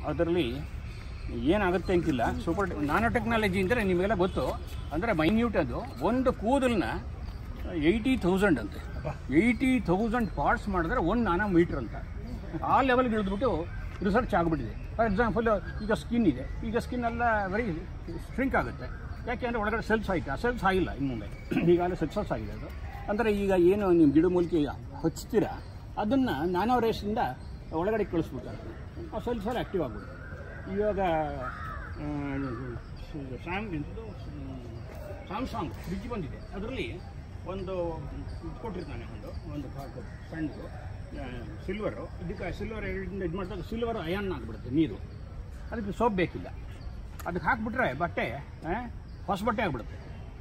ಅದರಲ್ಲಿ ಏನಾಗುತ್ತೆ ಅಂತಿಲ್ಲ ಸೂಪರ್ ನಾನೋ ಟೆಕ್ನಾಲಜಿ ಅಂದರೆ ನಿಮಗೆಲ್ಲ ಗೊತ್ತು ಅಂದರೆ ಮೈನ್ಯೂಟ್ ಅದು ಒಂದು ಕೂದಲನ್ನ ಏಯ್ಟಿ ತೌಸಂಡ್ ಅಂತೆ ಏಯ್ಟಿ ತೌಸಂಡ್ ಪಾರ್ಟ್ಸ್ ಮಾಡಿದ್ರೆ ಒಂದು ನಾನೋ ಮೀಟ್ರ್ ಅಂತ ಆ ಲೆವೆಲ್ಗೆ ಇಳಿದ್ಬಿಟ್ಟು ರಿಸರ್ಚ್ ಆಗಿಬಿಟ್ಟಿದೆ ಫಾರ್ ಎಕ್ಸಾಂಪಲ್ ಈಗ ಸ್ಕಿನ್ ಇದೆ ಈಗ ಸ್ಕಿನ್ ಎಲ್ಲ ವೆರಿ ಸ್ಟ್ರಿಂಕ್ ಆಗುತ್ತೆ ಯಾಕೆ ಅಂದರೆ ಒಳಗಡೆ ಸೆಲ್ಸ್ ಆಯಿತು ಆ ಸೆಲ್ಸ್ ಆಗಿಲ್ಲ ಇನ್ನು ಮುಂದೆ ಈಗಾಗಲೇ ಸಕ್ಸಸ್ ಆಗಿದೆ ಅದು ಅಂದರೆ ಈಗ ಏನು ನೀವು ಗಿಡ ಮೂಲಿಕೆ ಹಚ್ತೀರಾ ಅದನ್ನು ನಾನೋ ರೇಸಿಂದ ಒಳಗಡೆ ಕಳಿಸ್ಬಿಡ್ತಾರೆ ಆ ಸೆಲ್ಸ್ ಎಲ್ಲ ಆ್ಯಕ್ಟಿವ್ ಆಗ್ಬಿಡುತ್ತೆ ಇವಾಗ ಆ, ಸ್ಯಾಮ್ ಎಂಥದ್ದು ಸ್ಯಾಮ್ಸಾಂಗ್ ಫ್ರಿಜ್ ಬಂದಿದೆ ಅದರಲ್ಲಿ ಒಂದು ಇದು ಕೊಟ್ಟಿರ್ತಾನೆ ಒಂದು ಒಂದು ಕಾಕು ಸಣ್ಣದು ಸಿಲ್ವರು ಇದಕ್ಕೆ ಸಿಲ್ವರ್ ಇದು ಮಾಡಿದಾಗ ಸಿಲ್ವರ್ ಅಯಾನ್ ಆಗಿಬಿಡುತ್ತೆ ನೀರು ಅದಕ್ಕೆ ಸೋಪ್ ಬೇಕಿಲ್ಲ ಅದಕ್ಕೆ ಹಾಕ್ಬಿಟ್ರೆ ಬಟ್ಟೆ ಆ, ಹೊಸ ಬಟ್ಟೆ ಆಗಿಬಿಡುತ್ತೆ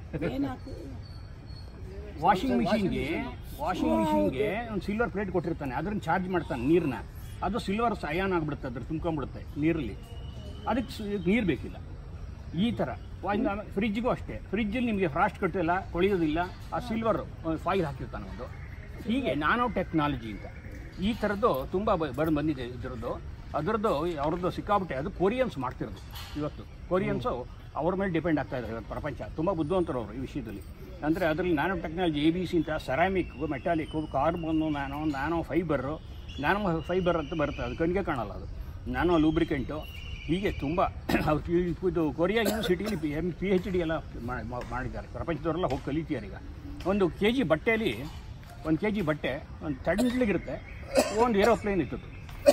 ವಾಷಿಂಗ್ ಮಿಷಿನ್ಗೆ ವಾಷಿಂಗ್ ಮಿಷಿನ್ಗೆ ಒಂದು ಸಿಲ್ವರ್ ಪ್ಲೇಟ್ ಕೊಟ್ಟಿರ್ತಾನೆ ಅದನ್ನ ಚಾರ್ಜ್ ಮಾಡ್ತಾನೆ ನೀರನ್ನ ಅದು ಸಿಲ್ವರ್ ಅಯಾನ್ ಆಗಿಬಿಡುತ್ತೆ ಅದ್ರ ತುಂಬ್ಕೊಂಡ್ಬಿಡುತ್ತೆ ನೀರಲ್ಲಿ ಅದಕ್ಕೆ ನೀರು ಬೇಕಿಲ್ಲ ಈ ಥರ ಫ್ರಿಜ್ಗೂ ಅಷ್ಟೇ ಫ್ರಿಜ್ಜಲ್ಲಿ ನಿಮಗೆ ಫ್ರಾಸ್ಟ್ ಕಟ್ಟಿಲ್ಲ ಕೊಳೆಯೋದಿಲ್ಲ ಆ ಸಿಲ್ವರ್ ಫಾಯಿಲ್ ಹಾಕಿರ್ತಾನೆ ಒಂದು ಹೀಗೆ ನಾನೋ ಟೆಕ್ನಾಲಜಿ ಅಂತ ಈ ಥರದ್ದು ತುಂಬ ಬರ್ ಬಂದಿದೆ ಇದರದ್ದು ಅದರದ್ದು ಅವ್ರದ್ದು ಸಿಕ್ಕಾಬಿಟ್ಟೆ ಅದು ಕೊರಿಯನ್ಸ್ ಮಾಡ್ತಿರೋದು ಇವತ್ತು ಕೊರಿಯನ್ಸು ಅವ್ರ ಮೇಲೆ ಡಿಪೆಂಡ್ ಆಗ್ತಾ ಇದ್ದಾರೆ ಇವತ್ತು ಪ್ರಪಂಚ ತುಂಬ ಬುದ್ಧಿವಂತರು ಅವರು ಈ ವಿಷಯದಲ್ಲಿ ಅಂದರೆ ಅದರಲ್ಲಿ nano technology A B C ಅಂತ ceramic metallic carbon nano nano fibre nano fibre ಅಂತ ಬರುತ್ತೆ ಅದು ಕಣ್ಣಿಗೆ ಕಾಣಲ್ಲ ಅದು ನ್ಯಾನೋ ಲೂಬ್ರಿಕೆಂಟು ಹೀಗೆ ತುಂಬ ಅವ್ರು ಪಿ- ಇದು ಕೊರಿಯಾ ಯೂನಿವರ್ಸಿಟಿಯಲ್ಲಿ P M P H D ಎಲ್ಲ ಮಾ- ಮಾ- ಮಾಡಿದ್ದಾರೆ ಪ್ರಪಂಚದವರೆಲ್ಲ ಹೋಗಿ ಕಲಿತಿದ್ದಾರೆ ಈಗ ಒಂದು ಕೆ ಜಿ ಬಟ್ಟೆಯಲ್ಲಿ ಒಂದು ಕೆ ಜಿ ಬಟ್ಟೆ ಒಂದು ತಣ್ಣಗಿರುತ್ತೆ ಒಂದು ಏರೋಪ್ಲೇನ್ ಇರ್ತದೆ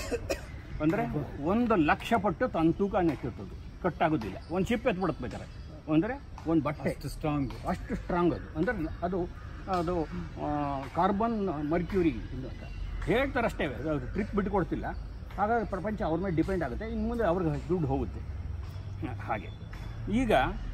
ಅಂದರೆ ಒಂದು ಲಕ್ಷ ಪಟ್ಟು ತನ್ನ ತೂಕ ಎತ್ತಿರ್ತದೆ ಕಟ್ಟಾಗೋದಿಲ್ಲ ಒಂದು ಚಿಪ್ ಎತ್ಬಿಡುತ್ತೆ ಬೇಕಾರೆ ಅಂದರೆ ಒಂದು ಬಟ್ಟೆ ಸ್ಟ್ರಾಂಗ್ ಅಷ್ಟು ಸ್ಟ್ರಾಂಗ್ ಅದು ಅಂದರೆ ಅದು ಅದು ಕಾರ್ಬನ್ ಮರ್ಕ್ಯೂರಿ ಇದು ಅಂತ ಹೇಳ್ತಾರೆ ಅಷ್ಟೇ ಅದು ಟ್ರಿಕ್ ಬಿಟ್ಟು ಕೊಡ್ತಿಲ್ಲ ಹಾಗಾಗಿ ಪ್ರಪಂಚ ಅವ್ರ ಮೇಲೆ ಡಿಪೆಂಡ್ ಆಗುತ್ತೆ ಇನ್ನು ಮುಂದೆ ಅವ್ರಿಗೆ ದುಡ್ಡು ಹೋಗುತ್ತೆ ಹ, ಹಾಗೆ ಈಗ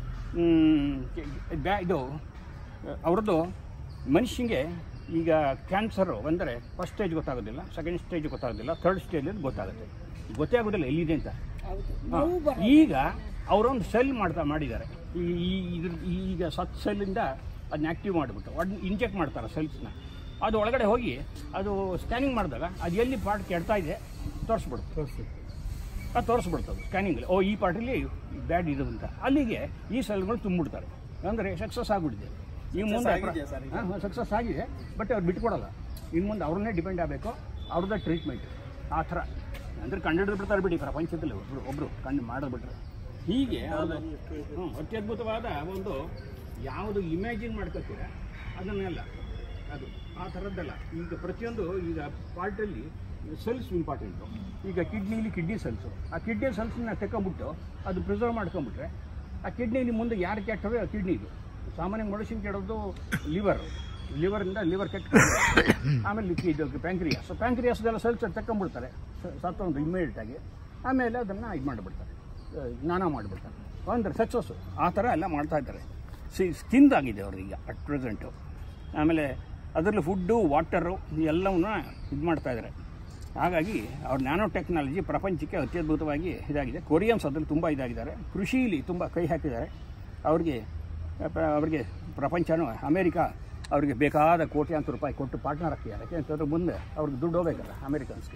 ಮ್, ಕೆ- ಬ್ಯಾ ಇದು ಅವ್ರದ್ದು ಮನುಷ್ಯನಿಗೆ ಈಗ ಕ್ಯಾನ್ಸರು ಅಂದರೆ ಫಸ್ಟ್ ಸ್ಟೇಜ್ ಗೊತ್ತಾಗೋದಿಲ್ಲ ಸೆಕೆಂಡ್ ಸ್ಟೇಜ್ ಗೊತ್ತಾಗೋದಿಲ್ಲ ಥರ್ಡ್ ಸ್ಟೇಜಲ್ಲಿ ಗೊತ್ತಾಗುತ್ತೆ ಗೊತ್ತೇ ಆಗೋದಿಲ್ಲ ಎಲ್ಲಿದೆ ಅಂತ ಹಾ. ಈಗ ಅವರೊಂದು ಸೆಲ್ ಮಾಡ್ತಾ ಮಾಡಿದ್ದಾರೆ ಈ ಈ- ಇದ್ರ ಈಗ ಸತ್ ಸೆಲ್ಲಿಂದ ಅದನ್ನ ಆ್ಯಕ್ಟಿವ್ ಮಾಡಿಬಿಟ್ಟು ಅದನ್ನ ಇಂಜೆಕ್ಟ್ ಮಾಡ್ತಾರೆ ಸೆಲ್ಸ್ನ ಅದು ಒಳಗಡೆ ಹೋಗಿ ಅದು ಸ್ಕ್ಯಾನಿಂಗ್ ಮಾಡಿದಾಗ ಅದು ಎಲ್ಲಿ ಪಾರ್ಟ್ ಕೆಡ್ತಾ ಇದೆ ತೋರಿಸ್ಬಿಡುತ್ತೆ ತೋರಿಸಿ ಅದು ತೋರಿಸ್ಬಿಡ್ತದೆ ಸ್ಕ್ಯಾನಿಂಗಲ್ಲಿ ಓ ಈ ಪಾರ್ಟಲ್ಲಿ ಬ್ಯಾಡ್ ಇದು ಅಂತ ಅಲ್ಲಿಗೆ ಈ ಸೆಲ್ಗಳು ತುಂಬಿಡ್ತಾರೆ ಅಂದರೆ ಸಕ್ಸಸ್ ಆಗಿಬಿಟ್ಟಿದೆ ಈ ಮುಂದೆ ಸಕ್ಸಸ್ ಆಗಿದೆ ಬಟ್ ಅವ್ರು ಬಿಟ್ಕೊಡಲ್ಲ ಇನ್ನು ಮುಂದೆ ಅವ್ರನ್ನೇ ಡಿಪೆಂಡ್ ಆಗಬೇಕು ಅವ್ರದ್ದೇ ಟ್ರೀಟ್ಮೆಂಟ್ ಆ ಥರ ಅಂದರೆ ಕಂಡು ಬಿಡ್ತಾರೆ ಬಿಡಿ ಪ್ರಪಂಚದಲ್ಲಿ ಒಬ್ರು ಒಬ್ಬರು ಕಂಡು ಮಾಡಿಬಿಟ್ರೆ ಹೀಗೆ ಅವ್ರದ್ದು ಹ್ಞೂ ಅತ್ಯದ್ಭುತವಾದ ಒಂದು ಯಾವುದು ಇಮ್ಯಾಜಿನ್ ಮಾಡ್ಕೋತೀರ ಅದನ್ನೆಲ್ಲ ಅದು ಆ ಥರದ್ದಲ್ಲ ಈಗ ಪ್ರತಿಯೊಂದು ಈಗ ಪಾರ್ಟಲ್ಲಿ ಸೆಲ್ಸ್ ಇಂಪಾರ್ಟೆಂಟು ಈಗ ಕಿಡ್ನಿಲಿ ಕಿಡ್ನಿ ಸೆಲ್ಸು ಆ ಕಿಡ್ನಿ ಸೆಲ್ಸನ್ನ ತೆಕ್ಕೊಂಬಿಟ್ಟು ಅದು ಪ್ರಿಸರ್ವ್ ಮಾಡ್ಕೊಂಬಿಟ್ರೆ ಆ ಕಿಡ್ನಿಲಿ ಮುಂದೆ ಯಾರು ಕೆಟ್ಟವೇ ಆ ಕಿಡ್ನಿದು ಸಾಮಾನ್ಯ ಮನುಷ್ಯನ ಕೆಡೋದು ಲಿವರ್ ಲಿವರಿಂದ ಲಿವರ್ ಕೆಟ್ಟ ಆಮೇಲೆ ಇದು ಪ್ಯಾಂಕ್ರಿಯಾಸ್ ಪ್ಯಾಂಕ್ರಿಯಾಸ್ದೆಲ್ಲ ಸೆಲ್ಸ್ ತೆಕ್ಕೊಂಬಿಡ್ತಾರೆ ಸತ್ತೊಂದು ಇಮ್ಮಿಡಿಯೇಟ್ ಆಗಿ ಆಮೇಲೆ ಅದನ್ನು ಇದು ಮಾಡಿಬಿಡ್ತಾರೆ ಸ್ನಾನ ಮಾಡಿಬಿಡ್ತಾರೆ ಅಂದರೆ ಸಕ್ಸಸ್ಸು ಆ ಥರ ಎಲ್ಲ ಮಾಡ್ತಾ ಇದ್ದಾರೆ ಸಿ ಸ್ಕಿನ್ದಾಗಿದೆ ಅವ್ರಿಗೆ ಅಟ್ ಪ್ರೆಸೆಂಟು ಆಮೇಲೆ ಅದರಲ್ಲಿ ಫುಡ್ಡು ವಾಟರು ಎಲ್ಲವನ್ನ ಇದು ಮಾಡ್ತಾ ಇದ್ದಾರೆ ಹಾಗಾಗಿ ಅವ್ರ ನ್ಯಾನೋ ಟೆಕ್ನಾಲಜಿ ಪ್ರಪಂಚಕ್ಕೆ ಅತ್ಯದ್ಭುತವಾಗಿ ಇದಾಗಿದೆ ಕೊರಿಯನ್ಸ್ ಅದ್ರಲ್ಲಿ ತುಂಬ ಇದಾಗಿದ್ದಾರೆ ಕೃಷಿಲಿ ತುಂಬ ಕೈ ಹಾಕಿದ್ದಾರೆ ಅವ್ರಿಗೆ ಪ್ರ- ಅವ್ರಿಗೆ ಪ್ರಪಂಚನೂ ಅಮೇರಿಕಾ ಅವ್ರಿಗೆ ಬೇಕಾದ ಕೋಟ್ಯಾಂತರ ರೂಪಾಯಿ ಕೊಟ್ಟು ಪಾರ್ಟ್ನರ್ ಹಾಕಿದ್ದಾರೆ ಯಾಕೆಂತಂದ್ರೆ ಮುಂದೆ ಅವ್ರಿಗೆ ದುಡ್ಡು ಹೋಗ್ಬೇಕಲ್ಲ ಅಮೇರಿಕನ್ಸ್ಗೆ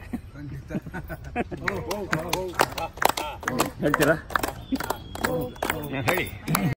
ಹೇಳ್ತೀರಾ ಹೇಳಿ